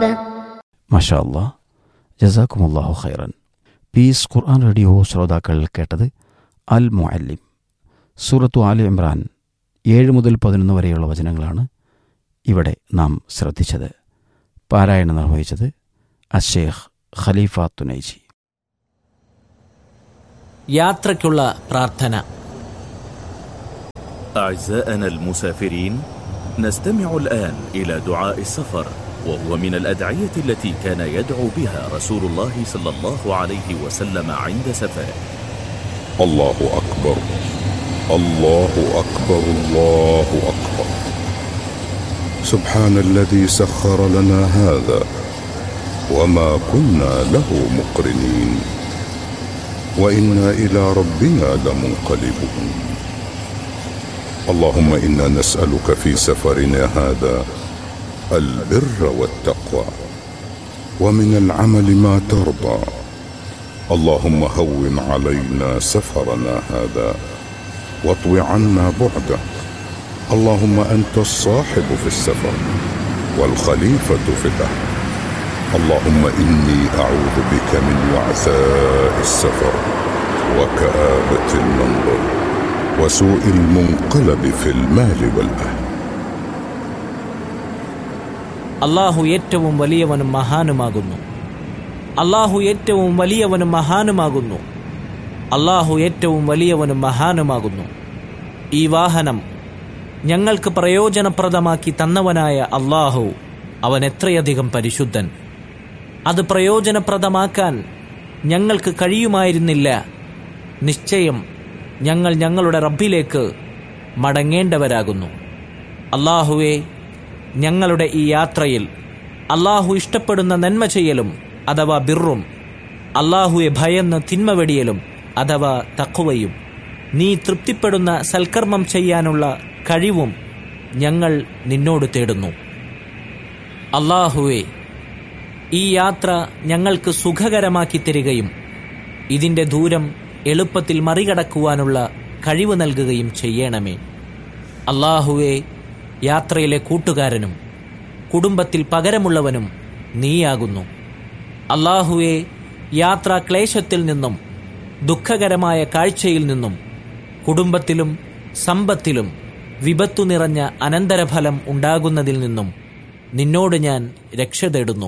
മഷാ അല്ലാ ജസാക്കുമുല്ലാഹു ഖൈറൻ പീസ് ഖുർആൻ റേഡിയോ ശ്രോതാക്കൾ കേട്ടത് അൽ മുഅല്ലിം സൂറത്തു ആലി ഇമ്രാൻ ഏഴ് മുതൽ പതിനൊന്ന് വരെയുള്ള വചനങ്ങളാണ് ഇവിടെ നാം ശ്രദ്ധിച്ചത് പാരായണം നിർവഹിച്ചത് അഷേഖ് ഖലീഫ തുനൈജി യാത്രയ്ക്കുള്ള പ്രാർത്ഥന أعزائنا المسافرين نستمع الآن إلى دعاء السفر وهو من الأدعية التي كان يدعو بها رسول الله صلى الله عليه وسلم عند سفره الله أكبر الله أكبر الله أكبر سبحان الذي سخر لنا هذا وما كنا له مقرنين وإنا إلى ربنا لمنقلبون اللهم إنا نسألك في سفرنا هذا البر والتقوى ومن العمل ما ترضى اللهم هون علينا سفرنا هذا واطو عنا بعده اللهم انت الصاحب في السفر والخليفه في الاهل اللهم اني اعوذ بك من وعثاء السفر وكابه المنظر وسوء المنقلب في المال والاهل അള്ളാഹു ഏറ്റവും വലിയവനും മഹാനുമാകുന്നു അള്ളാഹു ഏറ്റവും വലിയവനും മഹാനുമാകുന്നു അള്ളാഹു ഏറ്റവും വലിയവനും മഹാനുമാകുന്നു ഈ വാഹനം ഞങ്ങൾക്ക് പ്രയോജനപ്രദമാക്കി തന്നവനായ അള്ളാഹു അവൻ എത്രയധികം പരിശുദ്ധൻ അത് പ്രയോജനപ്രദമാക്കാൻ ഞങ്ങൾക്ക് കഴിയുമായിരുന്നില്ല നിശ്ചയം ഞങ്ങൾ ഞങ്ങളുടെ റബ്ബിലേക്ക് മടങ്ങേണ്ടവരാകുന്നു അള്ളാഹുവെ ഞങ്ങളുടെ ഈ യാത്രയിൽ അള്ളാഹു ഇഷ്ടപ്പെടുന്ന നന്മ ചെയ്യലും അഥവാ ബിറും അള്ളാഹുവെ ഭയന്ന് തിന്മ വെടിയലും അഥവാ തക്കുവയും നീ തൃപ്തിപ്പെടുന്ന സൽക്കർമ്മം ചെയ്യാനുള്ള കഴിവും ഞങ്ങൾ നിന്നോട് തേടുന്നു അള്ളാഹുവെ ഈ യാത്ര ഞങ്ങൾക്ക് സുഖകരമാക്കി തരികയും ഇതിൻ്റെ ദൂരം എളുപ്പത്തിൽ മറികടക്കുവാനുള്ള കഴിവ് നൽകുകയും ചെയ്യണമേ അള്ളാഹുവെ യാത്രയിലെ കൂട്ടുകാരനും കുടുംബത്തിൽ പകരമുള്ളവനും നീയാകുന്നു അള്ളാഹുവെ യാത്രാ ക്ലേശത്തിൽ നിന്നും ദുഃഖകരമായ കാഴ്ചയിൽ നിന്നും കുടുംബത്തിലും സമ്പത്തിലും വിപത്തു നിറഞ്ഞ അനന്തരഫലം ഉണ്ടാകുന്നതിൽ നിന്നും നിന്നോട് ഞാൻ രക്ഷ തേടുന്നു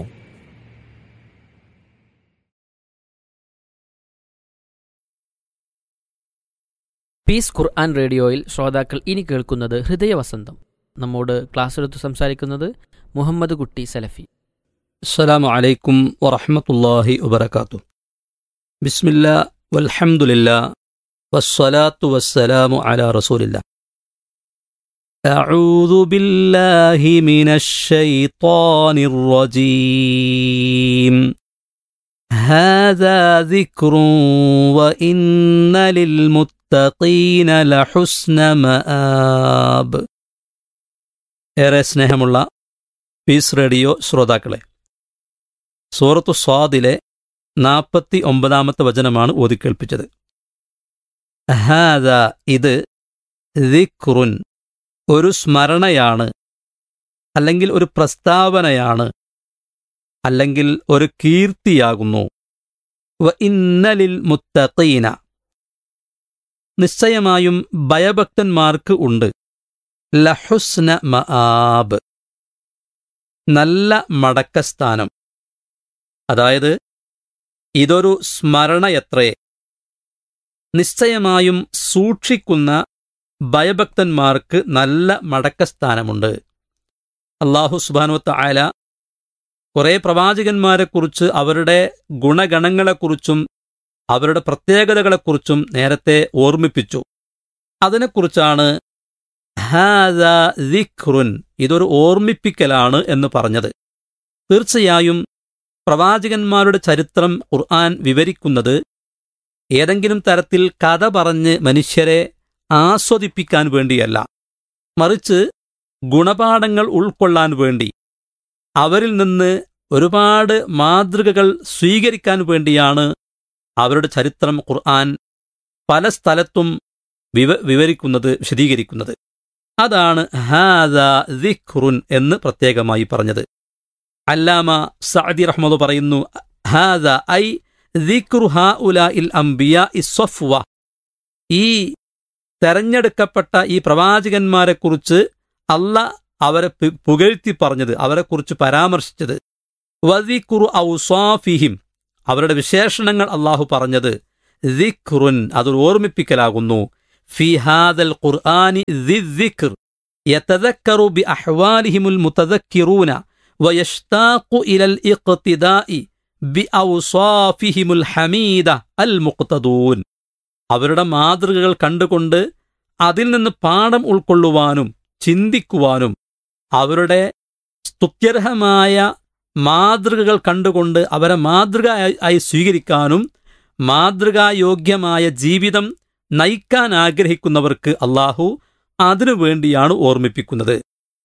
പീസ് ഖുർആൻ റേഡിയോയിൽ ശ്രോതാക്കൾ ഇനി കേൾക്കുന്നത് ഹൃദയവസന്തം നമ്മോട് ക്ലാസ് എടുത്ത് സംസാരിക്കുന്നത് മുഹമ്മദ് കുട്ടി സലഫി السلام عليكم ورحمة الله وبركاته بسم الله والحمد لله والصلاة والسلام على رسول الله أعوذ بالله من الشيطان الرجيم هذا ذكر وإن للمتقين لحسن مآب ഏറെ സ്നേഹമുള്ള പീസ് റേഡിയോ ശ്രോതാക്കളെ സൂറത്തു സ്വാദിലെ നാൽപ്പത്തി ഒമ്പതാമത്തെ വചനമാണ് ഓതിക്കേൾപ്പിച്ചത് ഹാദ ഇത് ദിക്റുൻ ഒരു സ്മരണയാണ് അല്ലെങ്കിൽ ഒരു പ്രസ്താവനയാണ് അല്ലെങ്കിൽ ഒരു കീർത്തിയാകുന്നു വ ഇന്നലിൽ മുത്തഖീന നിശ്ചയമായും ഭയഭക്തന്മാർക്ക് ഉണ്ട് ലഹുസ്ന മആബ് നല്ല മടക്കസ്ഥാനം അതായത് ഇതൊരു സ്മരണയത്രേ നിശ്ചയമായും സൂക്ഷിക്കുന്ന ഭയഭക്തന്മാർക്ക് നല്ല മടക്കസ്ഥാനമുണ്ട് അള്ളാഹു സുബാനുവത്ത ആല കുറേ പ്രവാചകന്മാരെക്കുറിച്ച് അവരുടെ ഗുണഗണങ്ങളെക്കുറിച്ചും അവരുടെ പ്രത്യേകതകളെക്കുറിച്ചും നേരത്തെ ഓർമ്മിപ്പിച്ചു അതിനെക്കുറിച്ചാണ് ഹാദ ദിഖ്റുൻ ഇതൊരു ഓർമ്മിപ്പിക്കലാണ് എന്ന് പറഞ്ഞത് തീർച്ചയായും പ്രവാചകന്മാരുടെ ചരിത്രം ഖുർആൻ വിവരിക്കുന്നത് ഏതെങ്കിലും തരത്തിൽ കഥ പറഞ്ഞ് മനുഷ്യരെ ആസ്വദിപ്പിക്കാൻ വേണ്ടിയല്ല മറിച്ച് ഗുണപാഠങ്ങൾ ഉൾക്കൊള്ളാൻ വേണ്ടി അവരിൽ നിന്ന് ഒരുപാട് മാതൃകകൾ സ്വീകരിക്കാൻ വേണ്ടിയാണ് അവരുടെ ചരിത്രം ഖുർആൻ പല സ്ഥലത്തും വിവ വിവരിക്കുന്നത് വിശദീകരിക്കുന്നത് അതാണ് ഹാദ ദിഖ്റുൻ എന്ന് പ്രത്യേകമായി പറഞ്ഞത് അല്ലാമ സഅദി റഹ്മദ് പറയുന്നു ഹാദ ഐ ദിക്റു ഹാഉലാഇൽ അംബിയ ഇസ്വഫ്വ ഈ തെരഞ്ഞെടുക്കപ്പെട്ട ഈ പ്രവാചകന്മാരെക്കുറിച്ച് അല്ല അവരെ പു- പുകഴ്ത്തി പറഞ്ഞത് അവരെക്കുറിച്ച് പരാമർശിച്ചത് വദിക്കുറു ഔസാഫിഹിം അവരുടെ വിശേഷണങ്ങൾ അള്ളാഹു പറഞ്ഞത് ദിക്റുൻ അതൊരു ഓർമ്മിപ്പിക്കലാകുന്നു ഫി ഹാദൽ ഖുർആനി ദിക്ർ يتذكر بأحوالهم المتذكرون ويشتاق إلى الاقتداء بأوصافهم الحميدة المقتدون അവരുടെ മാതൃകകൾ കണ്ടുകൊണ്ട് അതിൽ നിന്ന് പാഠം ഉൾക്കൊള്ളുവാനും ചിന്തിക്കുവാനും അവരുടെ സ്തുത്യർഹമായ മാതൃകകൾ കണ്ടുകൊണ്ട് അവരെ മാതൃക ആയി- ആയി സ്വീകരിക്കാനും മാതൃകായോഗ്യമായ ജീവിതം നയിക്കാൻ ആഗ്രഹിക്കുന്നവർക്ക് അള്ളാഹു അതിനു വേണ്ടിയാണ് ഓർമ്മിപ്പിക്കുന്നത്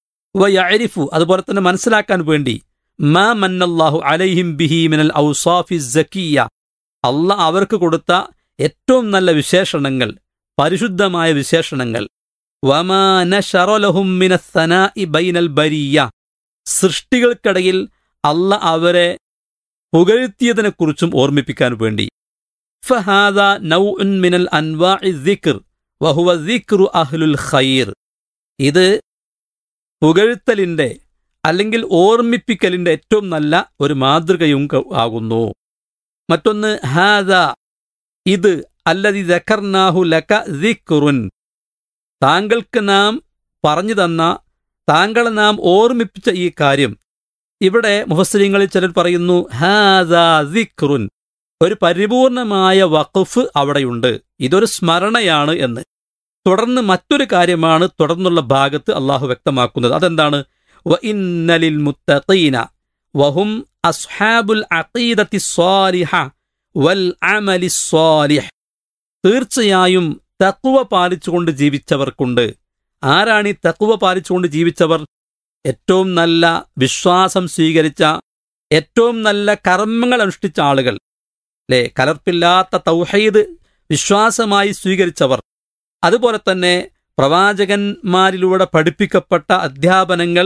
വയരിഫു അതുപോലെ തന്നെ മനസ്സിലാക്കാൻ വേണ്ടി മാ മന്നല്ലാഹു അലൈഹിം ബിഹി മിനൽ ഔസാഫി സക്കിയ അല്ല അവർക്ക് കൊടുത്ത ഏറ്റവും നല്ല വിശേഷണങ്ങൾ പരിശുദ്ധമായ വിശേഷണങ്ങൾ വമാ നശറലഹും മിനസ്സനാഇ ബൈനൽ ബരിയ സൃഷ്ടികൾക്കിടയിൽ അല്ല അവരെ പുകഴ്ത്തിയതിനെക്കുറിച്ചും ഓർമ്മിപ്പിക്കാൻ വേണ്ടി ഫഹാദ നൗഉൻ മിനൽ അൻവാഇ ദിക്ർ വഹുവ ദിക്റു അഹ്ലുൽ ഖൈർ ഇത് പുകഴ്ത്തലിന്റെ അല്ലെങ്കിൽ ഓർമ്മിപ്പിക്കലിന്റെ ഏറ്റവും നല്ല ഒരു മാതൃകയും ക- ആകുന്നു മറ്റൊന്ന് ഹാദ ഇത് അല്ലതി ദക്കർനാഹു ലക ദിക്റുൻ താങ്കൾക്ക് നാം പറഞ്ഞു തന്ന താങ്കളെ നാം ഓർമ്മിപ്പിച്ച ഈ കാര്യം ഇവിടെ മുഹസ്ലിങ്ങളിൽ ചിലർ പറയുന്നു ഹാദാ ദിക്റുൻ ഒരു പരിപൂർണമായ വഖഫ് അവിടെയുണ്ട് ഇതൊരു സ്മരണയാണ് എന്ന് തുടർന്ന് മറ്റൊരു കാര്യമാണ് തുടർന്നുള്ള ഭാഗത്ത് അള്ളാഹു വ്യക്തമാക്കുന്നത് അതെന്താണ് വ ഇന്നലിൽ മുത്തഖീന വഹും അസ്ഹാബുൽ അഖീദത്തി സ്വാലിഹ വൽ അമലി സ്വാലിഹ് തീർച്ചയായും തക്കുവ പാലിച്ചുകൊണ്ട് ജീവിച്ചവർക്കുണ്ട് ആരാണ് ഈ തക്കുവ പാലിച്ചുകൊണ്ട് ജീവിച്ചവർ ഏറ്റവും നല്ല വിശ്വാസം സ്വീകരിച്ച ഏറ്റവും നല്ല കർമ്മങ്ങൾ അനുഷ്ഠിച്ച ആളുകൾ അല്ലേ കലർപ്പില്ലാത്ത തൗഹീദ് വിശ്വാസമായി സ്വീകരിച്ചവർ അതുപോലെ തന്നെ പ്രവാചകന്മാരിലൂടെ പഠിപ്പിക്കപ്പെട്ട അധ്യാപനങ്ങൾ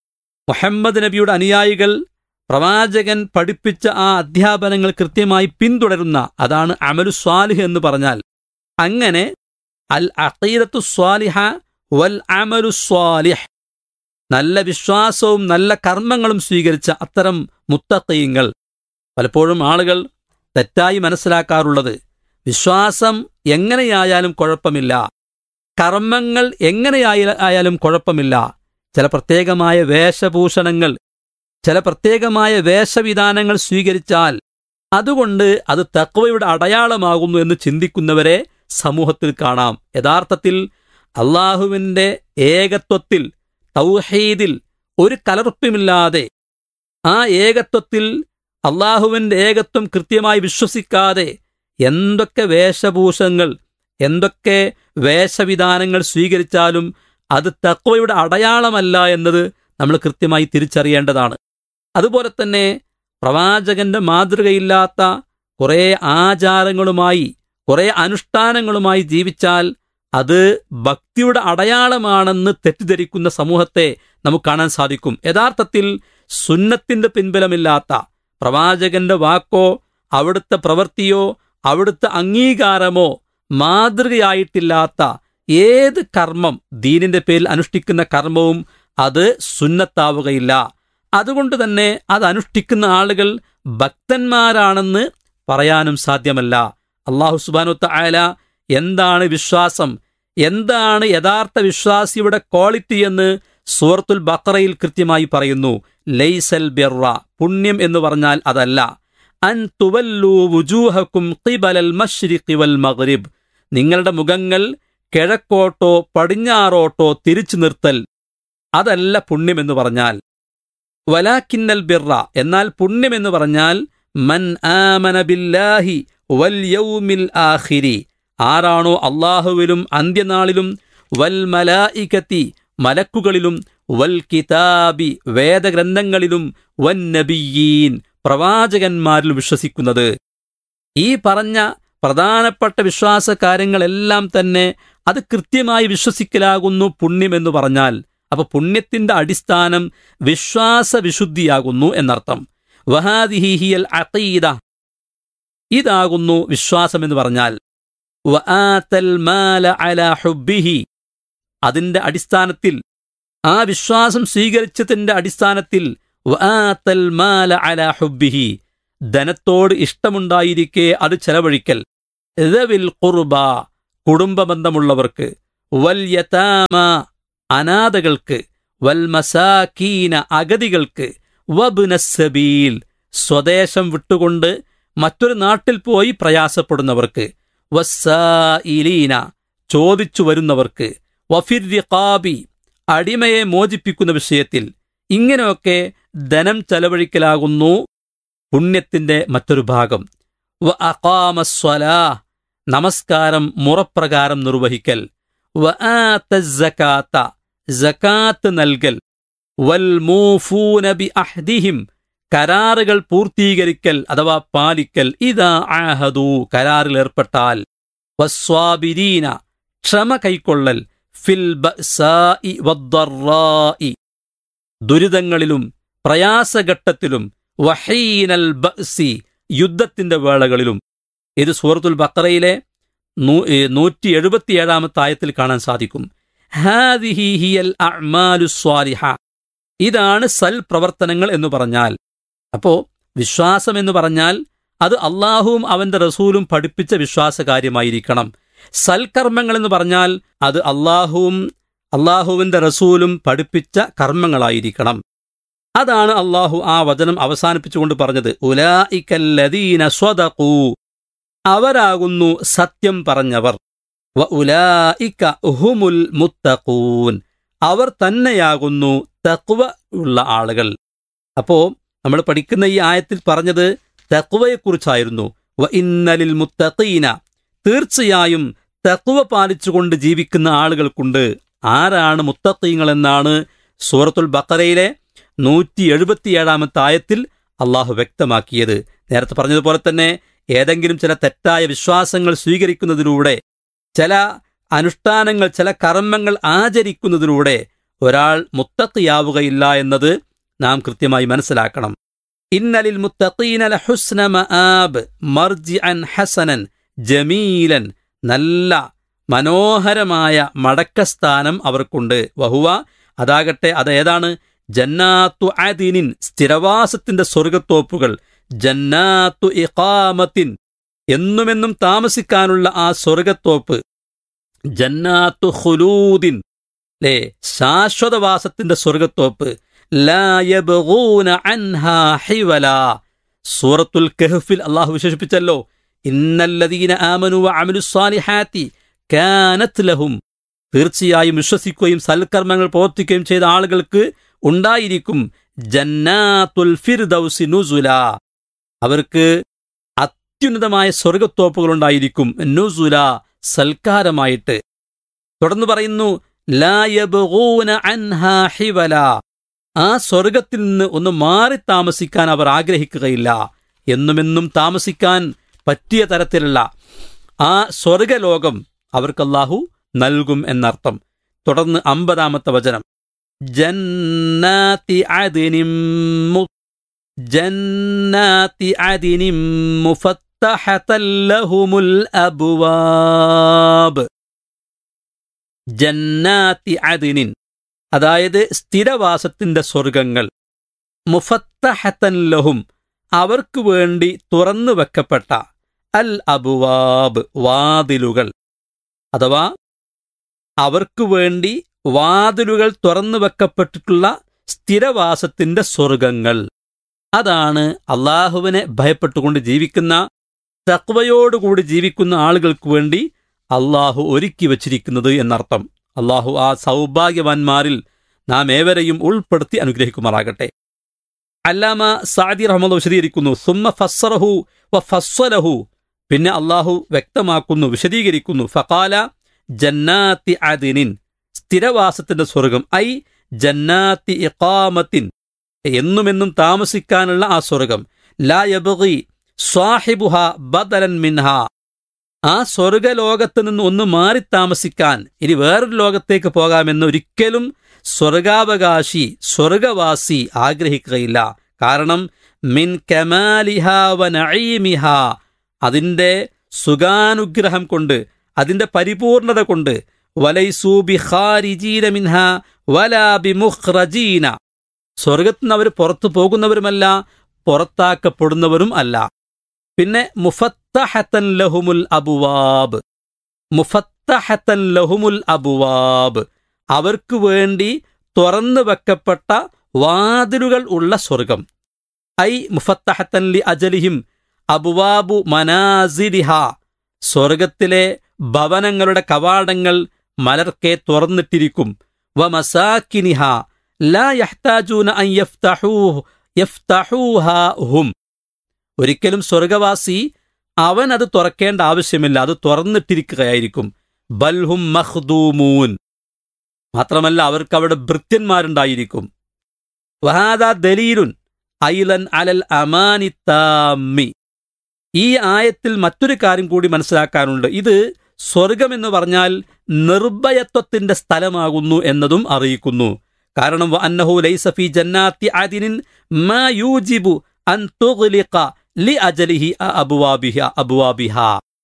മുഹമ്മദ് നബിയുടെ അനുയായികൾ പ്രവാചകൻ പഠിപ്പിച്ച ആ അധ്യാപനങ്ങൾ കൃത്യമായി പിന്തുടരുന്ന അതാണ് അമലു സ്വാലിഹ് എന്ന് പറഞ്ഞാൽ അങ്ങനെ അൽ അഖീദത്തു സ്വാലിഹ വൽ അമലു സ്വാലിഹ് നല്ല വിശ്വാസവും നല്ല കർമ്മങ്ങളും സ്വീകരിച്ച അത്തരം മുത്തക്കീങ്ങൾ പലപ്പോഴും ആളുകൾ തെറ്റായി മനസ്സിലാക്കാറുള്ളത് വിശ്വാസം എങ്ങനെയായാലും കുഴപ്പമില്ല കർമ്മങ്ങൾ എങ്ങനെയായ ആയാലും കുഴപ്പമില്ല ചില പ്രത്യേകമായ വേഷഭൂഷണങ്ങൾ ചില പ്രത്യേകമായ വേഷവിധാനങ്ങൾ സ്വീകരിച്ചാൽ അതുകൊണ്ട് അത് തക്വയുടെ അടയാളമാകുന്നു എന്ന് ചിന്തിക്കുന്നവരെ സമൂഹത്തിൽ കാണാം യഥാർത്ഥത്തിൽ അള്ളാഹുവിൻ്റെ ഏകത്വത്തിൽ തൗഹീദിൽ ഒരു കലർപ്പുമില്ലാതെ ആ ഏകത്വത്തിൽ അള്ളാഹുവിൻ്റെ ഏകത്വം കൃത്യമായി വിശ്വസിക്കാതെ എന്തൊക്കെ വേഷഭൂഷങ്ങൾ എന്തൊക്കെ വേഷവിധാനങ്ങൾ സ്വീകരിച്ചാലും അത് തക്വയുടെ അടയാളമല്ല എന്നത് നമ്മൾ കൃത്യമായി തിരിച്ചറിയേണ്ടതാണ് അതുപോലെ തന്നെ പ്രവാചകന്റെ മാതൃകയില്ലാത്ത കുറേ ആചാരങ്ങളുമായി കുറേ അനുഷ്ഠാനങ്ങളുമായി ജീവിച്ചാൽ അത് ഭക്തിയുടെ അടയാളമാണെന്ന് തെറ്റിദ്ധരിക്കുന്ന സമൂഹത്തെ നമുക്ക് കാണാൻ സാധിക്കും യഥാർത്ഥത്തിൽ സുന്നത്തിന്റെ പിൻബലമില്ലാത്ത പ്രവാചകന്റെ വാക്കോ അവിടുത്തെ പ്രവൃത്തിയോ അവിടുത്തെ അംഗീകാരമോ മാതൃകയായിട്ടില്ലാത്ത ഏത് കർമ്മം ദീനിന്റെ പേരിൽ അനുഷ്ഠിക്കുന്ന കർമ്മവും അത് സുന്നത്താവുകയില്ല അതുകൊണ്ട് തന്നെ അത് അനുഷ്ഠിക്കുന്ന ആളുകൾ ഭക്തന്മാരാണെന്ന് പറയാനും സാധ്യമല്ല അള്ളാഹു സുബാനുത്ത ആയ എന്താണ് വിശ്വാസം എന്താണ് യഥാർത്ഥ വിശ്വാസിയുടെ ക്വാളിറ്റി എന്ന് സൂറത്തുൽ ബക്കറയിൽ കൃത്യമായി പറയുന്നു ലൈസൽ ബിർറ പുണ്യം എന്ന് പറഞ്ഞാൽ അതല്ല അൻ തുവല്ലു വുജൂഹക്കും ഖിബലൽ മശ്രിഖി വൽ മഗ്രിബ് നിങ്ങളുടെ മുഖങ്ങൾ കിഴക്കോട്ടോ പടിഞ്ഞാറോട്ടോ തിരിച്ചു നിർത്തൽ അതല്ല പുണ്യമെന്ന് പറഞ്ഞാൽ വലാക്കിന്നൽ ബിർറ എന്നാൽ പുണ്യമെന്ന് പറഞ്ഞാൽ മൻ ആമന ബില്ലാഹി വൽ യൗമിൽ ആഖിരി ആരാണോ അള്ളാഹുവിലും അന്ത്യനാളിലും വൽ മലായികത്തി മലക്കുകളിലും വൽ കിതാബി വേദഗ്രന്ഥങ്ങളിലും വൻ നബിയീൻ പ്രവാചകന്മാരിൽ വിശ്വസിക്കുന്നത് ഈ പറഞ്ഞ പ്രധാനപ്പെട്ട വിശ്വാസ കാര്യങ്ങളെല്ലാം തന്നെ അത് കൃത്യമായി വിശ്വസിക്കലാകുന്നു പുണ്യമെന്ന് പറഞ്ഞാൽ അപ്പൊ പുണ്യത്തിന്റെ അടിസ്ഥാനം വിശ്വാസവിശുദ്ധിയാകുന്നു എന്നർത്ഥം വഹാദിഹിഹിയൽ അഖീദ ഇതാകുന്നു വിശ്വാസം എന്ന് പറഞ്ഞാൽ വആതൽ മാല അലാ ഹുബ്ബിഹി അതിന്റെ അടിസ്ഥാനത്തിൽ ആ വിശ്വാസം സ്വീകരിച്ചതിന്റെ അടിസ്ഥാനത്തിൽ വആതൽ മാല അലാ ഹുബ്ബിഹി ധനത്തോട് ഇഷ്ടമുണ്ടായിരിക്കെ അത് ചെലവഴിക്കൽ ദവിൽ ഖുർബ കുടുംബബന്ധമുള്ളവർക്ക് വൽ യതാമ അനാഥകൾക്ക് വൽ മസാക്കീന അഗതികൾക്ക് വബ്നസ്സബീൽ സ്വദേശം വിട്ടുകൊണ്ട് മറ്റൊരു നാട്ടിൽ പോയി പ്രയാസപ്പെടുന്നവർക്ക് വസ്സായിലീന ചോദിച്ചു വരുന്നവർക്ക് വഫിർ റിഖാബി അടിമയെ മോചിപ്പിക്കുന്ന വിഷയത്തിൽ ഇങ്ങനെയൊക്കെ ധനം ചെലവഴിക്കലാകുന്നു പുണ്യത്തിന്റെ മറ്റൊരു ഭാഗം വ അഖാമസ്വലാ നമസ്കാരം മുറപ്രകാരം നിർവഹിക്കൽ വ ആത്തസ്സകാത്ത സകാത്ത് നൽകൽ വൽ മൂഫൂന ബി അഹ്ദിഹിം കരാറുകൾ പൂർത്തീകരിക്കൽ അഥവാ പാലിക്കൽ ഇതാ ആഹദു കരാറിൽ ഏർപ്പെട്ടാൽ വസ്വാബിരീന ക്ഷമ കൈക്കൊള്ളൽ ഫിൽ ബഅ്സാഇ വദ്ദറാഇ ദുരിതങ്ങളിലും പ്രയാസഘട്ടത്തിലും വഹീനൽ ബഅ്സി യുദ്ധത്തിന്റെ വേളകളിലും ഇത് സൂറത്തുൽ ബക്കറയിലെ നൂറ്റി എഴുപത്തിയേഴാമത്തെ ആയത്തിൽ കാണാൻ സാധിക്കും ഹാദിഹി ഹിയൽ അഅ്മാലു സ്വാലിഹ ഇതാണ് സൽ പ്രവർത്തനങ്ങൾ എന്ന് പറഞ്ഞാൽ അപ്പോ വിശ്വാസം എന്ന് പറഞ്ഞാൽ അത് അള്ളാഹുവും അവന്റെ റസൂലും പഠിപ്പിച്ച വിശ്വാസകാര്യമായിരിക്കണം സൽക്കർമ്മങ്ങൾ എന്ന് പറഞ്ഞാൽ അത് അള്ളാഹുവും അള്ളാഹുവിന്റെ റസൂലും പഠിപ്പിച്ച കർമ്മങ്ങളായിരിക്കണം അതാണ് അള്ളാഹു ആ വചനം അവസാനിപ്പിച്ചുകൊണ്ട് പറഞ്ഞത് ഉലായിക്കല്ലദീന സ്വതകൂ അവരാകുന്നു സത്യം പറഞ്ഞവർ വ ഉലായിക്ക ഉഹുമുൽ മുത്തഖൂൻ അവർ തന്നെയാകുന്നു തക്വ ഉള്ള ആളുകൾ അപ്പോ നമ്മൾ പഠിക്കുന്ന ഈ ആയത്തിൽ പറഞ്ഞത് തക്വയെക്കുറിച്ചായിരുന്നു വ ഇന്നലിൽ മുത്തഖീന തീർച്ചയായും തക്വ പാലിച്ചുകൊണ്ട് ജീവിക്കുന്ന ആളുകൾക്കുണ്ട് ആരാണ് മുത്തഖീങ്ങൾ എന്നാണ് സൂറത്തുൽ ബക്കറയിലെ നൂറ്റി എഴുപത്തിയേഴാമത്തെ ആയത്തിൽ അള്ളാഹു വ്യക്തമാക്കിയത് നേരത്തെ പറഞ്ഞതുപോലെ തന്നെ ഏതെങ്കിലും ചില തെറ്റായ വിശ്വാസങ്ങൾ സ്വീകരിക്കുന്നതിലൂടെ ചില അനുഷ്ഠാനങ്ങൾ ചില കർമ്മങ്ങൾ ആചരിക്കുന്നതിലൂടെ ഒരാൾ മുത്തക്കിയാവുകയില്ല എന്നത് നാം കൃത്യമായി മനസ്സിലാക്കണം ഇന്നലിൽ മുത്തഖീന ലഹുസ്ന മആബ് മർജിഅൻ ഹസനൻ ജമീലൻ നല്ല മനോഹരമായ മടക്കസ്ഥാനം അവർക്കുണ്ട് വഹുവ അതാകട്ടെ അതേതാണ് ജന്നാത്തു അദിനിൻ സ്ഥിരവാസത്തിന്റെ സ്വർഗത്തോപ്പുകൾ ജന്നാത്തു ഇഖാമത്തിൻ എന്നുമെന്നും താമസിക്കാനുള്ള ആ സ്വർഗത്തോപ്പ് ജന്നാത്തു ഖുലൂദിൻ ലേ ശാശ്വതവാസത്തിന്റെ സ്വർഗത്തോപ്പ് ലാ യബ്ഗൂന അൻഹാ ഹിവല സൂറത്തുൽ കഹ്ഫിൽ അള്ളാഹു വിശേഷിപ്പിച്ചല്ലോ ഇന്നല്ലദീന ആമനു വഅമിലു സ്വാലിഹാത്തി കാനത് ലഹും തീർച്ചയായും വിശ്വസിക്കുകയും സൽക്കർമ്മങ്ങൾ പ്രവർത്തിക്കുകയും ചെയ്ത ആളുകൾക്ക് ഉണ്ടായിരിക്കും ജന്നാത്തുൽ ഫിർദൗസി നുസുല അവർക്ക് അത്യുന്നതമായ സ്വർഗത്തോപ്പുകൾ ഉണ്ടായിരിക്കും നുസുല സൽക്കാരമായിട്ട് തുടർന്ന് പറയുന്നു ലാ യബ്ഗൂന അൻഹാ ഹിവല ആ സ്വർഗത്തിൽ നിന്ന് ഒന്ന് മാറി താമസിക്കാൻ അവർ ആഗ്രഹിക്കുകയില്ല എന്നുമെന്നും താമസിക്കാൻ പറ്റിയ തരത്തിലുള്ള ആ സ്വർഗലോകം അവർക്ക് അല്ലാഹു നൽകും എന്നർത്ഥം തുടർന്ന് അമ്പതാമത്തെ വചനം ജന്നാതി അദിനിം മു ജന്നാതി അദിനിം മുഫത്തഹതൻ ലഹുമുൽ അബ്വാബ് ജന്നാതി അദിനിൻ അതായത് സ്ഥിരവാസത്തിന്റെ സ്വർഗങ്ങൾ മുഫത്തഹത്തൻ ലഹും അവർക്ക് വേണ്ടി തുറന്നു വെക്കപ്പെട്ട അൽ അബുവാബ് വാതിലുകൾ അഥവാ അവർക്ക് വേണ്ടി വാതിലുകൾ തുറന്നു വെക്കപ്പെട്ടിട്ടുള്ള സ്ഥിരവാസത്തിന്റെ സ്വർഗങ്ങൾ അതാണ് അള്ളാഹുവിനെ ഭയപ്പെട്ടുകൊണ്ട് ജീവിക്കുന്ന തക്വയോടുകൂടി ജീവിക്കുന്ന ആളുകൾക്ക് വേണ്ടി അള്ളാഹു ഒരുക്കി വച്ചിരിക്കുന്നത് എന്നർത്ഥം അള്ളാഹു ആ സൗഭാഗ്യവാന്മാരിൽ നാം ഏവരെയും ഉൾപ്പെടുത്തി അനുഗ്രഹിക്കുമാറാകട്ടെ അല്ലാമ സാദി റഹ്മദ് വിശദീകരിക്കുന്നു സുമ്മ ഫസ്സറഹു വ ഫസ്വലഹു പിന്നെ അള്ളാഹു വ്യക്തമാക്കുന്നു വിശദീകരിക്കുന്നു ഫകാല ജന്നാത്തി അദിനിൻ സ്ഥിരവാസത്തിന്റെ സ്വർഗം ഐ ജന്നാത്തി ഇഖാമത്തിൻ എന്നുമെന്നും താമസിക്കാനുള്ള ആ സ്വർഗം ലാ യബഗി സ്വാഹിബുഹ ബദലൻ മിൻഹ ആ സ്വർഗലോകത്ത് നിന്ന് ഒന്ന് മാറി താമസിക്കാൻ ഇനി വേറൊരു ലോകത്തേക്ക് പോകാമെന്ന് ഒരിക്കലും സ്വർഗാവകാശി സ്വർഗവാസി ആഗ്രഹിക്കുകയില്ല കാരണം മിൻ കമാലിഹ വ നഈമിഹ അതിൻ്റെ സുഖാനുഗ്രഹം കൊണ്ട് അതിൻ്റെ പരിപൂർണത കൊണ്ട് വലൈസൂ ബി ഖാരിജീന മിൻഹ വലാ ബി മുഖ്റജീന സ്വർഗത്തിൽ നിന്ന് അവർ പുറത്തു പോകുന്നവരുമല്ല പുറത്താക്കപ്പെടുന്നവരും അല്ല പിന്നെ മുഫത്തഹത്തൻ ലഹുമുൽ അബുവാബ് മുഫത്തഹത്തൻ ലഹുമുൽ അബുവാബ് അവർക്ക് വേണ്ടി തുറന്നു വെക്കപ്പെട്ട വാതിലുകൾ ഉള്ള സ്വർഗം ഐ മുഫത്തഹത്തൻ ലി അജലിഹിം അബുവാബു മനാസിരിഹ സ്വർഗത്തിലെ ഭവനങ്ങളുടെ കവാടങ്ങൾ മലർക്കെ തുറന്നിട്ടിരിക്കും വ മസാക്കിനിഹ ലാ യഹ്താജൂന അൻ യഫ്തഹൂഹ് യഫ്തഹൂഹ ഹും ഒരിക്കലും സ്വർഗവാസി അവൻ അത് തുറക്കേണ്ട ആവശ്യമില്ല അത് തുറന്നിട്ടിരിക്കുകയായിരിക്കും ബൽഹും മഖ്ദൂമൂൻ മാത്രമല്ല അവർക്ക് അവിടെ ഭൃത്യന്മാരുണ്ടായിരിക്കും വഹാദ ദലീലുൻ ഐലൻ അലൽ അമാനി താമ്മി ഈ ആയത്തിൽ മറ്റൊരു കാര്യം കൂടി മനസ്സിലാക്കാനുണ്ട് ഇത് സ്വർഗമെന്ന് പറഞ്ഞാൽ നിർഭയത്വത്തിന്റെ സ്ഥലമാകുന്നു എന്നതും അറിയിക്കുന്നു കാരണം വ അന്നഹു ലൈസ ഫീ ജന്നാത്തി അദിനിൻ മാ യൂജിബു അൻ തുഗ്ലിഖ ലി അജലിഹി അബുവാബിഹ അബുവാബിഹ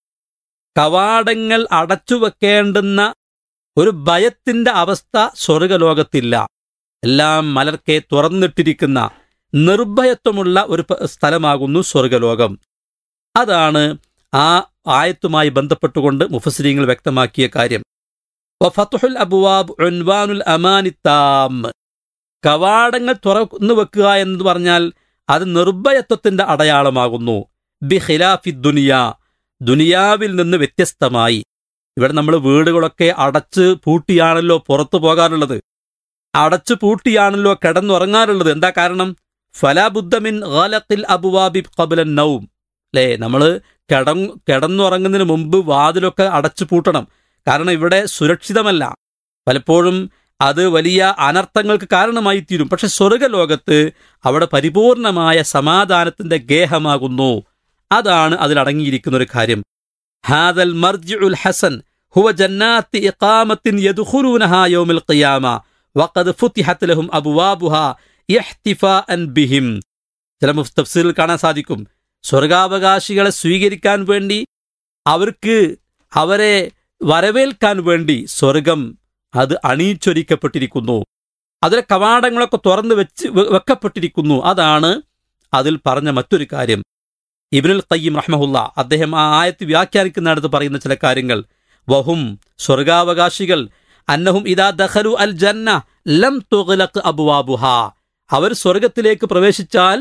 കവാടങ്ങൾ അടച്ചുവെക്കേണ്ടുന്ന ഒരു ഭയത്തിന്റെ അവസ്ഥ സ്വർഗലോകത്തില്ല എല്ലാം മലർക്കെ തുറന്നിട്ടിരിക്കുന്ന നിർഭയത്വമുള്ള ഒരു പ- സ്ഥലമാകുന്നു സ്വർഗലോകം അതാണ് ആ ആയത്തുമായി ബന്ധപ്പെട്ടുകൊണ്ട് മുഫസിരിങ്ങൾ വ്യക്തമാക്കിയ കാര്യം വഫത്തുൽ അബുവാബ് ഉൻവാനുൽ അമാനി താം കവാടങ്ങൾ തുറന്നു വെക്കുക എന്ന് പറഞ്ഞാൽ അത് നിർഭയത്വത്തിന്റെ അടയാളമാകുന്നു ബി ഖിലാഫി ദുനിയ ദുനിയാവിൽ നിന്ന് വ്യത്യസ്തമായി ഇവിടെ നമ്മൾ വീടുകളൊക്കെ അടച്ച് പൂട്ടിയാണല്ലോ പുറത്തു പോകാറുള്ളത് അടച്ചു പൂട്ടിയാണല്ലോ കിടന്നുറങ്ങാറുള്ളത് എന്താ കാരണം ഫലാബുദ്ധമിൻ ഗാലത്തിൽ അബുവാബി കബലൻ നൗം അല്ലേ നമ്മൾ കിട കിടന്നുറങ്ങുന്നതിന് മുമ്പ് വാതിലൊക്കെ അടച്ചു പൂട്ടണം കാരണം ഇവിടെ സുരക്ഷിതമല്ല പലപ്പോഴും അത് വലിയ അനർത്ഥങ്ങൾക്ക് കാരണമായി തീരും പക്ഷെ സ്വർഗലോകത്ത് അവിടെ പരിപൂർണമായ സമാധാനത്തിന്റെ ഗേഹമാകുന്നു അതാണ് അതിലടങ്ങിയിരിക്കുന്ന ഒരു കാര്യം ഹാദൽ മർജിഉൽ ഹസൻ ഹുവ ജന്നാത്തി ഇഖാമത്തിൻ യദ്ഖുലൂനഹാ യൗമിൽ ഖിയാമ വഖദ് ഫുതിഹത് ലഹും അബ്വാബുഹാ ഇഹ്തിഫാഅൻ ബിഹിം ചില മുഫ് തഫ്സീറിൽ കാണാൻ സാധിക്കും സ്വർഗാവകാശികളെ സ്വീകരിക്കാൻ വേണ്ടി അവർക്ക് അവരെ വരവേൽക്കാൻ വേണ്ടി സ്വർഗം അത് അണിയിച്ചൊരിക്കപ്പെട്ടിരിക്കുന്നു അതിലെ കവാടങ്ങളൊക്കെ തുറന്നു വെച്ച് വെ- വെക്കപ്പെട്ടിരിക്കുന്നു അതാണ് അതിൽ പറഞ്ഞ മറ്റൊരു കാര്യം ഇബ്നുൽ ഖയ്യിം റഹ്മഹുല്ല അദ്ദേഹം ആ ആയത്ത് വ്യാഖ്യാനിക്കുന്നിടത്ത് പറയുന്ന ചില കാര്യങ്ങൾ വഹും സ്വർഗാവകാശികൾ അന്നഹും ഇദാ ദഖലു അൽ ജന്ന ലം തുഗ്ലഖ് അബ്വാബുഹ അവർ സ്വർഗത്തിലേക്ക് പ്രവേശിച്ചാൽ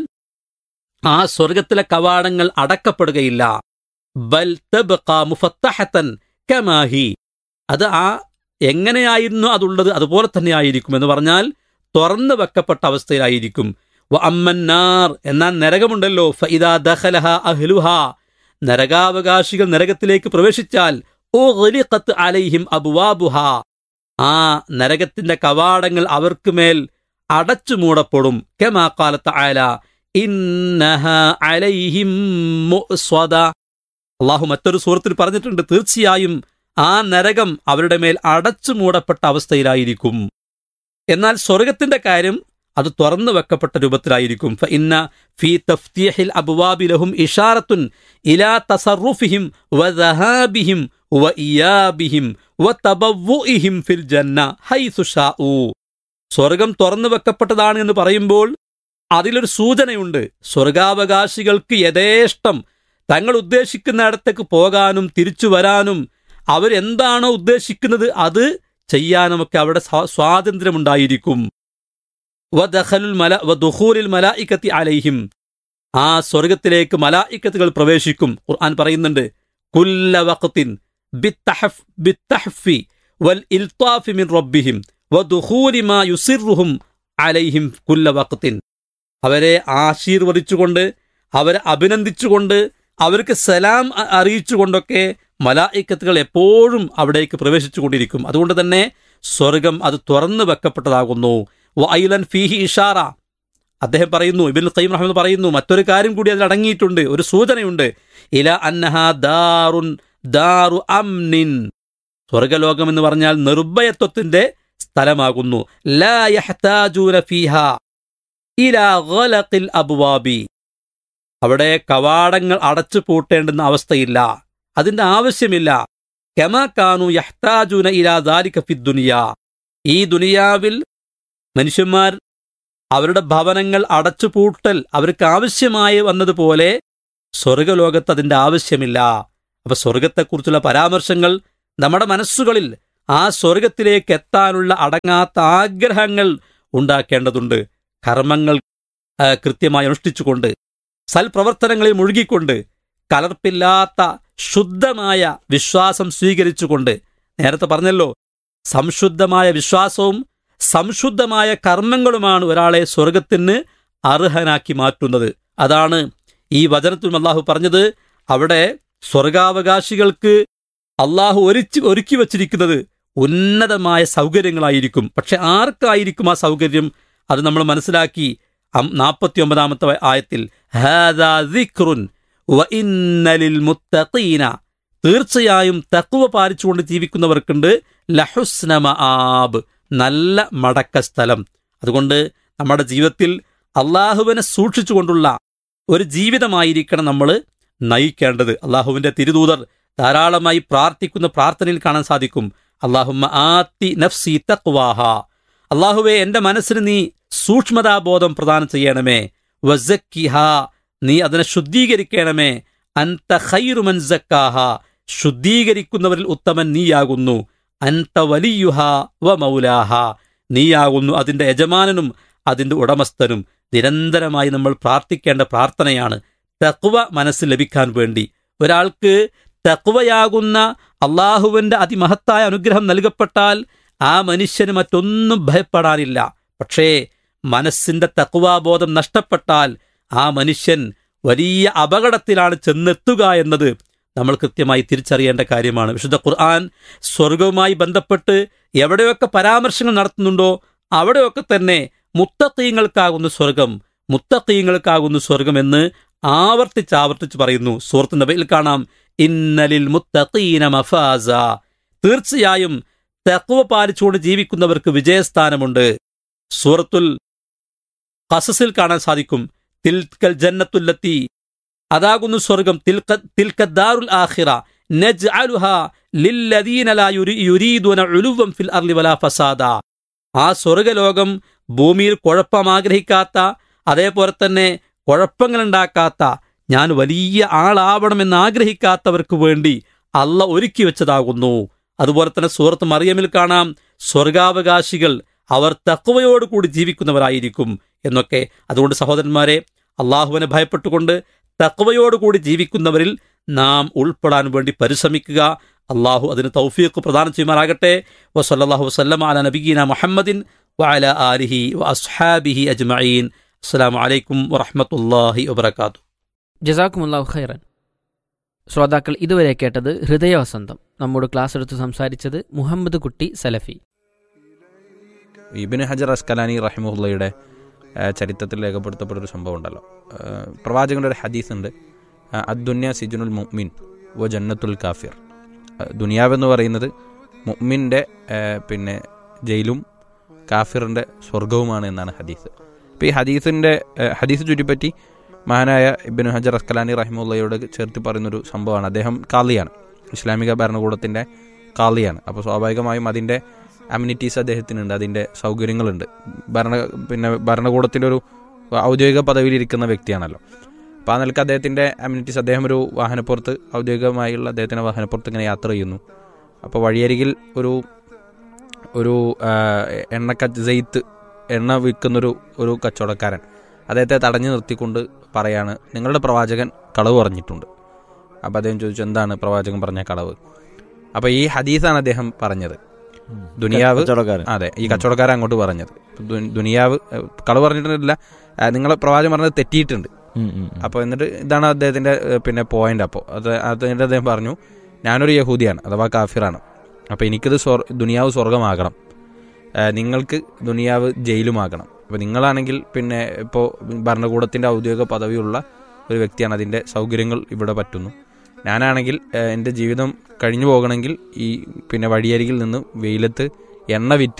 ആ സ്വർഗത്തിലെ കവാടങ്ങൾ അടക്കപ്പെടുകയില്ല ബൽ തബ്ഖ മുഫത്തഹത്തൻ കമാഹി അത് ആ എങ്ങനെയായിരുന്നു അതുള്ളത് അതുപോലെ തന്നെ ആയിരിക്കും എന്ന് പറഞ്ഞാൽ തുറന്നു വെക്കപ്പെട്ട അവസ്ഥയിലായിരിക്കും വ അമ്മന്നാർ എന്നാൽ നരകമുണ്ടല്ലോ ഫഇദാ ദഖലഹ അഹ്ലുഹ നരകാവകാശികൾ നരകത്തിലേക്ക് പ്രവേശിച്ചാൽ ഉഗ്ലിഖത്ത് അലൈഹിം അബ്വാബുഹ ആ നരകത്തിന്റെ കവാടങ്ങൾ അവർക്ക് മേൽ അടച്ചു മൂടപ്പെടും കമാ ഖാലത്ത് ആല ഇന്നഹ അലൈഹിം മുഅ്സ്വദ അള്ളാഹു മറ്റൊരു സൂറത്തിൽ പറഞ്ഞിട്ടുണ്ട് തീർച്ചയായും ആ നരകം അവരുടെ മേൽ അടച്ചു മൂടപ്പെട്ട അവസ്ഥയിലായിരിക്കും എന്നാൽ സ്വർഗത്തിന്റെ കാര്യം അത് തുറന്നു വെക്കപ്പെട്ട രൂപത്തിലായിരിക്കും ഫ ഇന്ന ഫീ തഫ്തീഹിൽ അബ്വാബി ലഹും ഇഷാറത്തുൻ ഇലാ തസറുഫിഹിം വദഹാബിഹിം വഇയാബിഹിം വതബവ്വുഇഹിം ഫിൽ ജന്ന ഹൈസു ഷാഊ സ്വർഗം തുറന്നു വെക്കപ്പെട്ടതാണ് എന്ന് പറയുമ്പോൾ അതിലൊരു സൂചനയുണ്ട് സ്വർഗാവകാശികൾക്ക് യഥേഷ്ടം തങ്ങൾ ഉദ്ദേശിക്കുന്നിടത്തേക്ക് പോകാനും തിരിച്ചു വരാനും അവരെന്താണോ ഉദ്ദേശിക്കുന്നത് അത് ചെയ്യാനുമൊക്കെ അവിടെ സ്വാ- സ്വാതന്ത്ര്യമുണ്ടായിരിക്കും വദഖലുൽ മല വദുഖൂലിൽ മലായിക്കത്തി അലൈഹിം ആ സ്വർഗത്തിലേക്ക് മലായിക്കത്തുകൾ പ്രവേശിക്കും ഖുർആൻ പറയുന്നുണ്ട് കുല്ല വഖത്തിൻ ബിത്തഹഫ് ബിത്തഹഫി വൽ ഇൽത്താഫി മിൻ റബ്ബിഹിം വദുഖൂലി മാ യുസിറുഹും അലൈഹിം കുല്ല വഖത്തിൻ അവരെ ആശീർവദിച്ചുകൊണ്ട് അവരെ അഭിനന്ദിച്ചുകൊണ്ട് അവർക്ക് സലാം അ- അറിയിച്ചുകൊണ്ടൊക്കെ മലായിക്കത്തുകൾ എപ്പോഴും അവിടേക്ക് പ്രവേശിച്ചുകൊണ്ടിരിക്കും അതുകൊണ്ട് തന്നെ സ്വർഗം അത് തുറന്നു വെക്കപ്പെട്ടതാകുന്നു വൈലൻ ഫീഹി ഇഷാറ അദ്ദേഹം പറയുന്നു ഇബിൻ ഖയ്യിം റഹ്മദ് പറയുന്നു മറ്റൊരു കാര്യം കൂടി അതിൽ അടങ്ങിയിട്ടുണ്ട് ഒരു സൂചനയുണ്ട് ഇല അന്നഹ ദാറുൻ ദാറു അംനിൻ സ്വർഗലോകം എന്ന് പറഞ്ഞാൽ നിർഭയത്വത്തിന്റെ സ്ഥലമാകുന്നു ലാ യഹ്താജൂന ഫീഹ ഇലാ ഗലഖിൽ അബ്വാബി അവിടെ കവാടങ്ങൾ അടച്ചു പൂട്ടേണ്ടുന്ന അവസ്ഥയില്ല അതിന്റെ ആവശ്യമില്ല കെമാക്കാനു യഹ്താജൂന ഇലാ ദാലിക ഫി ദുനിയ ഈ ദുനിയാവിൽ മനുഷ്യന്മാർ അവരുടെ ഭവനങ്ങൾ അടച്ചുപൂട്ടൽ അവർക്ക് ആവശ്യമായി വന്നതുപോലെ സ്വർഗലോകത്ത് അതിന്റെ ആവശ്യമില്ല അപ്പൊ സ്വർഗത്തെക്കുറിച്ചുള്ള പരാമർശങ്ങൾ നമ്മുടെ മനസ്സുകളിൽ ആ സ്വർഗത്തിലേക്ക് എത്താനുള്ള അടങ്ങാത്ത ആഗ്രഹങ്ങൾ ഉണ്ടാക്കേണ്ടതുണ്ട് കർമ്മങ്ങൾ ആ, കൃത്യമായി അനുഷ്ഠിച്ചുകൊണ്ട് സൽപ്രവർത്തനങ്ങളിൽ മുഴുകിക്കൊണ്ട് കലർപ്പില്ലാത്ത ശുദ്ധമായ വിശ്വാസം സ്വീകരിച്ചുകൊണ്ട് നേരത്തെ പറഞ്ഞല്ലോ സംശുദ്ധമായ വിശ്വാസവും സംശുദ്ധമായ കർമ്മങ്ങളുമാണ് ഒരാളെ സ്വർഗത്തിന് അർഹനാക്കി മാറ്റുന്നത് അതാണ് ഈ വചനത്തിലും അള്ളാഹു പറഞ്ഞത് അവിടെ സ്വർഗാവകാശികൾക്ക് അള്ളാഹു ഒരുക്കി ഒരുക്കി വച്ചിരിക്കുന്നത് ഉന്നതമായ സൗകര്യങ്ങളായിരിക്കും പക്ഷെ ആർക്കായിരിക്കും ആ സൗകര്യം അത് നമ്മൾ മനസ്സിലാക്കി നാൽപ്പത്തി ഒമ്പതാമത്തെ ആയത്തിൽ ഹാദാ ദിക്റുൻ വ ഇന്നലിൽ മുത്തഖീന തീർച്ചയായും തക്കുവ പാലിച്ചുകൊണ്ട് ജീവിക്കുന്നവർക്കുണ്ട് ലഹുസ്നമ ആബ് നല്ല മടക്ക സ്ഥലം അതുകൊണ്ട് നമ്മുടെ ജീവിതത്തിൽ അള്ളാഹുവിനെ സൂക്ഷിച്ചുകൊണ്ടുള്ള ഒരു ജീവിതമായിരിക്കണം നമ്മൾ നയിക്കേണ്ടത് അള്ളാഹുവിന്റെ തിരുദൂതർ ധാരാളമായി പ്രാർത്ഥിക്കുന്ന പ്രാർത്ഥനയിൽ കാണാൻ സാധിക്കും അള്ളാഹുമ്മ ആത്തി നഫ്സി തക്വാഹ അള്ളാഹുവെ എന്റെ മനസ്സിന് നീ സൂക്ഷ്മതാബോധം പ്രദാനം ചെയ്യണമേ വസക്കിഹ നീ അതിനെ ശുദ്ധീകരിക്കണമേ അന്ത ഖൈറുമൻ സക്കാഹ ശുദ്ധീകരിക്കുന്നവരിൽ ഉത്തമൻ നീയാകുന്നു അന്ത വലിയുഹ വ മൗലാഹ നീയാകുന്നു അതിന്റെ യജമാനനും അതിന്റെ ഉടമസ്ഥനും നിരന്തരമായി നമ്മൾ പ്രാർത്ഥിക്കേണ്ട പ്രാർത്ഥനയാണ് തക്വ മനസ്സ് ലഭിക്കാൻ വേണ്ടി ഒരാൾക്ക് തക്വയാകുന്ന അള്ളാഹുവിന്റെ അതിമഹത്തായ അനുഗ്രഹം നൽകപ്പെട്ടാൽ ആ മനുഷ്യന് മറ്റൊന്നും ഭയപ്പെടാനില്ല പക്ഷേ മനസ്സിന്റെ തക്വാബോധം നഷ്ടപ്പെട്ടാൽ ആ മനുഷ്യൻ വലിയ അപകടത്തിലാണ് ചെന്നെത്തുക എന്നത് നമ്മൾ കൃത്യമായി തിരിച്ചറിയേണ്ട കാര്യമാണ് വിശുദ്ധ ഖുർആൻ സ്വർഗവുമായി ബന്ധപ്പെട്ട് എവിടെയൊക്കെ പരാമർശങ്ങൾ നടത്തുന്നുണ്ടോ അവിടെയൊക്കെ തന്നെ മുത്തക്കീങ്ങൾക്കാകുന്നു സ്വർഗം മുത്തക്കീങ്ങൾക്കാകുന്നു സ്വർഗം എന്ന് ആവർത്തിച്ച് ആവർത്തിച്ച് പറയുന്നു സുഹൃത്ത് നബയിൽ കാണാം ഇന്നലിൽ മുത്തഖീന മഫാസ തീർച്ചയായും തഖ്വ പാലിച്ചുകൊണ്ട് ജീവിക്കുന്നവർക്ക് വിജയസ്ഥാനമുണ്ട് സൂറത്തുൽ ഖസസിൽ കാണാൻ സാധിക്കും തിൽക്കൽ ജന്നത്തുല്ലത്തി അതാകുന്നു സ്വർഗം തിൽക്ക തിൽക്കദ്ദാറുൽ ആഖിറ നജ്അലുഹ ലില്ലദീന ലാ യുരി- യുരീദുന ഉലുവം ഫിൽ അർളി വലാ ഫസാദ ആ സ്വർഗലോകം ഭൂമിയിൽ കുഴപ്പം ആഗ്രഹിക്കാത്ത അതേപോലെ തന്നെ കുഴപ്പങ്ങളുണ്ടാക്കാത്ത ഞാൻ വലിയ ആളാവണമെന്ന് ആഗ്രഹിക്കാത്തവർക്ക് വേണ്ടി അല്ല ഒരുക്കി വെച്ചതാകുന്നു അതുപോലെ തന്നെ സൂറത്ത് മറിയമിൽ കാണാം സ്വർഗാവകാശികൾ അവർ തക്കവയോടുകൂടി ജീവിക്കുന്നവരായിരിക്കും എന്നൊക്കെ അതുകൊണ്ട് സഹോദരന്മാരെ അള്ളാഹുവിനെ ഭയപ്പെട്ടുകൊണ്ട് തക്കവയോടുകൂടി ജീവിക്കുന്നവരിൽ നാം ഉൾപ്പെടാൻ വേണ്ടി പരിശ്രമിക്കുക അള്ളാഹു അതിന് തൗഫീഖ് പ്രദാനം ചെയ്യുമാറാകട്ടെ വസല്ലാഹു വസ്ലം അല നബീന മുഹമ്മദിൻ വഅല ആലിഹി വ അസ്ഹാബിഹി അജ്മഈൻ അസ്സലാമു അലൈക്കും വറഹ്മത്തുള്ളാഹി വബറകാതുഹു ജസാക്കുമുല്ലാഹു ഖൈറൻ ശ്രോതാക്കൾ ഇതുവരെ കേട്ടത് ഹൃദയവസന്തം നമ്മോട് ക്ലാസ് എടുത്ത് സംസാരിച്ചത് മുഹമ്മദ് കുട്ടി സലഫി ഇബിന് ഹജർ അസ്കലാനി റഹിമുള്ളയുടെ ചരിത്രത്തിൽ രേഖപ്പെടുത്തപ്പെട്ട ഒരു സംഭവം ഉണ്ടല്ലോ ആ, പ്രവാചകന്റെ ഒരു ഹദീസ് ഉണ്ട് ആ, അദ്ദുന്യ സിജുനുൽ മുഅ്മിൻ വ ജന്നത്തുൽ കാഫിർ ആ, ദുനിയാവെന്ന് പറയുന്നത് മുഅ്മിൻ്റെ ആ, പിന്നെ ജയിലും കാഫിറിൻ്റെ സ്വർഗവുമാണ് എന്നാണ് ഹദീസ് അപ്പോൾ ഈ ഹദീസിൻ്റെ ആ, ഹദീസ് ചുറ്റിപ്പറ്റി മഹാനായ ഇബിന് ഹജർ അസ്കലാനി റഹിമുള്ളയോട് ചേർത്ത് പറയുന്നൊരു സംഭവമാണ് അദ്ദേഹം കാളിയാണ് ഇസ്ലാമിക ഭരണകൂടത്തിൻ്റെ കാളിയാണ് അപ്പോൾ സ്വാഭാവികമായും അതിൻ്റെ അമ്യൂണിറ്റീസ് അദ്ദേഹത്തിനുണ്ട് അതിൻ്റെ സൗകര്യങ്ങളുണ്ട് ഭരണ പിന്നെ ഭരണകൂടത്തിൻ്റെ ഒരു ഔദ്യോഗിക പദവിയിലിരിക്കുന്ന വ്യക്തിയാണല്ലോ അപ്പോൾ ആ നിലക്ക് അദ്ദേഹത്തിൻ്റെ അമ്യൂണിറ്റീസ് അദ്ദേഹം ഒരു വാഹനപ്പുറത്ത് ഔദ്യോഗികമായുള്ള അദ്ദേഹത്തിൻ്റെ വാഹനപ്പുറത്ത് ഇങ്ങനെ യാത്ര ചെയ്യുന്നു അപ്പോൾ വഴിയരികിൽ ഒരു ഒരു ആ, എണ്ണക്ക ജെയ്ത്ത് എണ്ണ വിൽക്കുന്നൊരു ഒരു കച്ചവടക്കാരൻ അദ്ദേഹത്തെ തടഞ്ഞു നിർത്തിക്കൊണ്ട് പറയാണ് നിങ്ങളുടെ പ്രവാചകൻ കളവ് പറഞ്ഞിട്ടുണ്ട് അപ്പോൾ അദ്ദേഹം ചോദിച്ചു എന്താണ് പ്രവാചകൻ പറഞ്ഞ കളവ് അപ്പോൾ ഈ ഹദീസാണ് അദ്ദേഹം പറഞ്ഞത് ദുനിയാവ് കച്ചവടക്കാരൻ അതെ ഈ കച്ചവടക്കാരൻ അങ്ങോട്ട് പറഞ്ഞത് ദു- ദുനിയാവ് ഏഹ്, കളവ് പറഞ്ഞിട്ടില്ല ഏഹ്, നിങ്ങളെ പ്രവാചകൻ പറഞ്ഞത് തെറ്റിയിട്ടുണ്ട് ഉം, ഉം, ഉം. അപ്പോൾ എന്നിട്ട് ഇതാണ് അദ്ദേഹത്തിന്റെ ഏഹ്, പിന്നെ പോയിന്റ് അപ്പോൾ അത് അതിന്റെ അദ്ദേഹം പറഞ്ഞു ഞാനൊരു യഹൂദിയാണ് അഥവാ കാഫിറാണ് അപ്പോൾ എനിക്കിത് സ്വർ ദുനിയാവ് സ്വർഗമാകണം ഏഹ്, നിങ്ങൾക്ക് ദുനിയാവ് ജയിലുമാകണം അപ്പോൾ നിങ്ങളാണെങ്കിൽ പിന്നെ ഇപ്പോൾ ഭരണകൂടത്തിന്റെ ഔദ്യോഗിക പദവിയുള്ള ഒരു വ്യക്തിയാണ് അതിന്റെ സൗകര്യങ്ങൾ ഇവിടെ പറ്റുന്നു ഞാനാണെങ്കിൽ ഏഹ്, എൻ്റെ ജീവിതം കഴിഞ്ഞു പോകണമെങ്കിൽ ഈ പിന്നെ വഴിയരികിൽ നിന്ന് വെയിലത്ത് എണ്ണ വിറ്റ്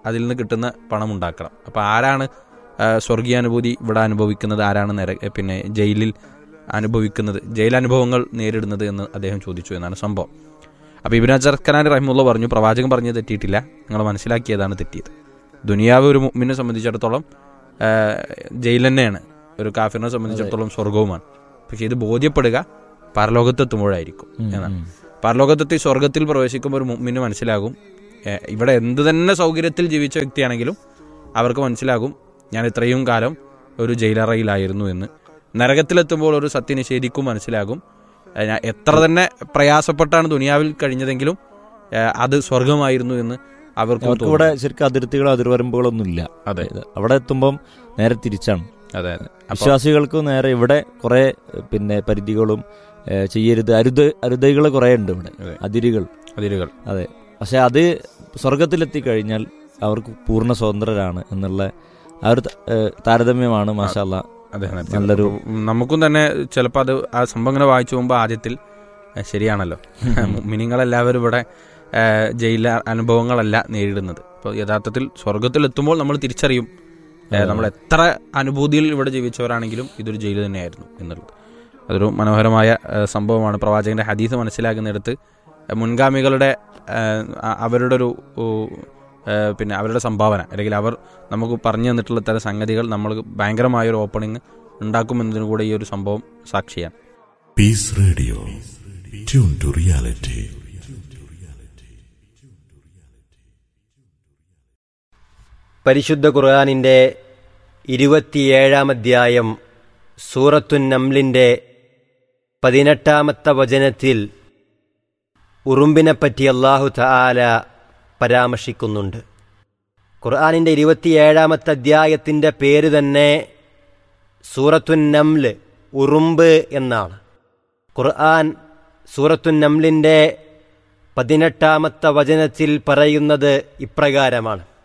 അതിൽ നിന്ന് കിട്ടുന്ന പണം ഉണ്ടാക്കണം അപ്പോൾ ആരാണ് ആ, സ്വർഗീയാനുഭൂതി ഇവിടെ അനുഭവിക്കുന്നത് ആരാണ് നര പിന്നെ ജയിലിൽ അനുഭവിക്കുന്നത് ജയിലനുഭവങ്ങൾ നേരിടുന്നത് എന്ന് അദ്ദേഹം ചോദിച്ചു എന്നാണ് സംഭവം അപ്പോൾ ഇബിൻ അജർ ഖനാൻ റഹിമുള്ള പറഞ്ഞു പ്രവാചകൻ പറഞ്ഞത് തെറ്റിയിട്ടില്ല നിങ്ങൾ മനസ്സിലാക്കിയതാണ് തെറ്റിയത് ദുനിയാവ് ഒരു മുമ്മിനെ സംബന്ധിച്ചിടത്തോളം ആ, ജയിൽ തന്നെയാണ് ഒരു കാഫിറിനെ സംബന്ധിച്ചിടത്തോളം സ്വർഗവുമാണ് പക്ഷെ ഇത് ബോധ്യപ്പെടുക പരലോകത്തെത്തുമ്പോഴായിരിക്കും എന്നാണ് പരലോകത്തെത്തി സ്വർഗത്തിൽ പ്രവേശിക്കുമ്പോൾ ഒരു മുമ്മിന് മനസ്സിലാകും ഏ, ഇവിടെ എന്ത് തന്നെ സൗകര്യത്തിൽ ജീവിച്ച വ്യക്തിയാണെങ്കിലും അവർക്ക് മനസ്സിലാകും ഞാൻ ഇത്രയും കാലം ഒരു ജയിലറയിലായിരുന്നു എന്ന് നരകത്തിലെത്തുമ്പോൾ ഒരു സത്യനിഷേധിക്കും മനസ്സിലാകും ഏ, ഞാൻ എത്ര തന്നെ പ്രയാസപ്പെട്ടാണ് ദുനിയാവിൽ കഴിഞ്ഞതെങ്കിലും ഏ, അത് സ്വർഗമായിരുന്നു എന്ന് അവർക്ക് അവർക്ക് ഇവിടെ ശരിക്കും അതിർത്തികളോ അതിർവരമ്പുകളൊന്നും ഇല്ല അതെ അവിടെ എത്തുമ്പം നേരെ തിരിച്ചാണ് അതെ അതെ അപ്പൊ വിശ്വാസികൾക്ക് നേരെ ഇവിടെ കുറെ പിന്നെ പരിധികളും ഏ, ചെയ്യരുത് അരുത് അരുതകൾ കുറെ ഉണ്ട് ഇവിടെ അതെ. അതിരുകൾ അതിരുകൾ അതെ പക്ഷെ അത് സ്വർഗത്തിലെത്തി കഴിഞ്ഞാൽ അവർക്ക് പൂർണ്ണ സ്വതന്ത്രരാണ് എന്നുള്ള ആ ഒരു ത- ഏ, താരതമ്യമാണ് മാഷാല്ല അതെ അതെ. നല്ലൊരു നമുക്കും തന്നെ ചിലപ്പോൾ അത് ആ സംഭവം ഇങ്ങനെ വായിച്ചു പോകുമ്പോൾ ആദ്യത്തിൽ ഏ, ശരിയാണല്ലോ മിനിങ്ങളെല്ലാവരും ഇവിടെ ഏ, ജയില അനുഭവങ്ങളല്ല നേരിടുന്നത് അപ്പോൾ യഥാർത്ഥത്തിൽ സ്വർഗത്തിലെത്തുമ്പോൾ നമ്മൾ തിരിച്ചറിയും ഏ, നമ്മൾ എത്ര അനുഭൂതിയിൽ ഇവിടെ ജീവിച്ചവരാണെങ്കിലും ഇതൊരു ജയിൽ തന്നെയായിരുന്നു എന്നുള്ളത് അതൊരു മനോഹരമായ ഏ, സംഭവമാണ് പ്രവാചകന്റെ ഹദീസ് മനസ്സിലാക്കുന്നിടത്ത് ഏ, മുൻഗാമികളുടെ ഏ, അ- അവരുടെ ഒരു ഓ, ഏ, പിന്നെ അവരുടെ സംഭാവന അല്ലെങ്കിൽ അവർ നമുക്ക് പറഞ്ഞു തന്നിട്ടുള്ള തരം സംഗതികൾ നമ്മൾ ഭയങ്കരമായ ഒരു ഓപ്പണിംഗ് ഉണ്ടാക്കുമെന്നതിന് കൂടെ ഈ ഒരു സംഭവം സാക്ഷിയാണ് Peace Radio. Tune to reality. പരിശുദ്ധ ഖുർആാനിൻ്റെ ഇരുപത്തിയേഴാം അധ്യായം സൂറത്തുൻ നംലിൻ്റെ പതിനെട്ടാമത്തെ വചനത്തിൽ ഉറുമ്പിനെപ്പറ്റി അള്ളാഹു തആല പരാമർശിക്കുന്നുണ്ട് ഖുർആാനിൻ്റെ ഇരുപത്തിയേഴാമത്തെ അധ്യായത്തിൻ്റെ പേര് തന്നെ സൂറത്തുൻ നംല് ഉറുമ്പ് എന്നാണ് ഖുർആൻ സൂറത്തുൻ നംലിൻ്റെ പതിനെട്ടാമത്തെ വചനത്തിൽ പറയുന്നത് ഇപ്രകാരമാണ്